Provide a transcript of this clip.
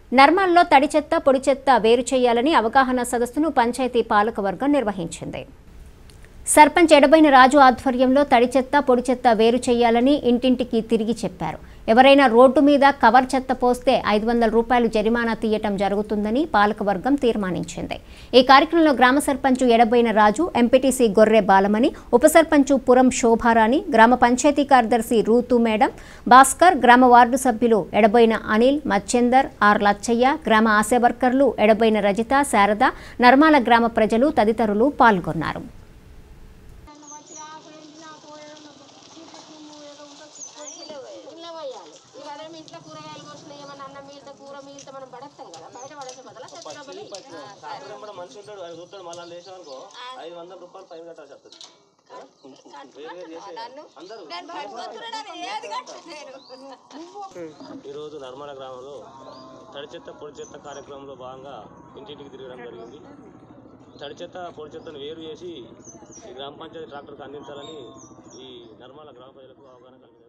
నర్మాల్లో తడి చెత్త పొడి చెత్త వేరు చేయాలని అవగాహన సదస్సును పంచాయతీ పాలకవర్గం నిర్వహించింది సర్పంచ్ ఎడబైన రాజు ఆధ్వర్యంలో తడి చెత్త పొడి చెత్త వేరు చేయాలని ఇంటింటికి తిరిగి చెప్పారు ఎవరైనా రోడ్డు మీద కవర్ చెత్త పోస్తే ఐదు వందల రూపాయలు జరిమానా తీయటం జరుగుతుందని పాలకవర్గం తీర్మానించింది ఈ కార్యక్రమంలో గ్రామ సర్పంచు ఎడబైన రాజు ఎంపీటీసీ గొర్రె బాలమణి ఉప సర్పంచు పురం శోభారాణి గ్రామ పంచాయతీ కార్యదర్శి రూతు మేడం భాస్కర్ గ్రామ వార్డు సభ్యులు ఎడబోయిన అనిల్ మచ్చెందర్ ఆర్ లచ్చయ్య గ్రామ ఆశా వర్కర్లు ఎడబోయిన రజిత శారద నర్మాల గ్రామ ప్రజలు తదితరులు పాల్గొన్నారు ఇవన్నీ మీ ఇంట్లో కూరగాయలు కోసిన ఏమన్నా అన్నం మిగిలితే కూర మిగిలితే మనం పడేస్తాం కదా బయట పడేసే బదులు చెత్తలో పడి సాయంత్రం కూడా మనిషి ఉంటాడు ఆయన చూస్తాడు మళ్ళీ లేచాం అనుకో ఐదు వందల రూపాయలు ఫైన్ కట్టాల్సి వస్తుంది వేరు వేరు చేసి అందరూ ఈరోజు నర్మల గ్రామంలో తడి చెత్త పొడి చెత్త కార్యక్రమంలో భాగంగా ఇంటింటికి తిరగడం జరిగింది తడి చెత్త పొడి చెత్తను వేరు చేసి ఈ గ్రామ పంచాయతీ ట్రాక్టర్కి అందించాలని ఈ నర్మల గ్రామ ప్రజలకు అవగాహన కలిగింది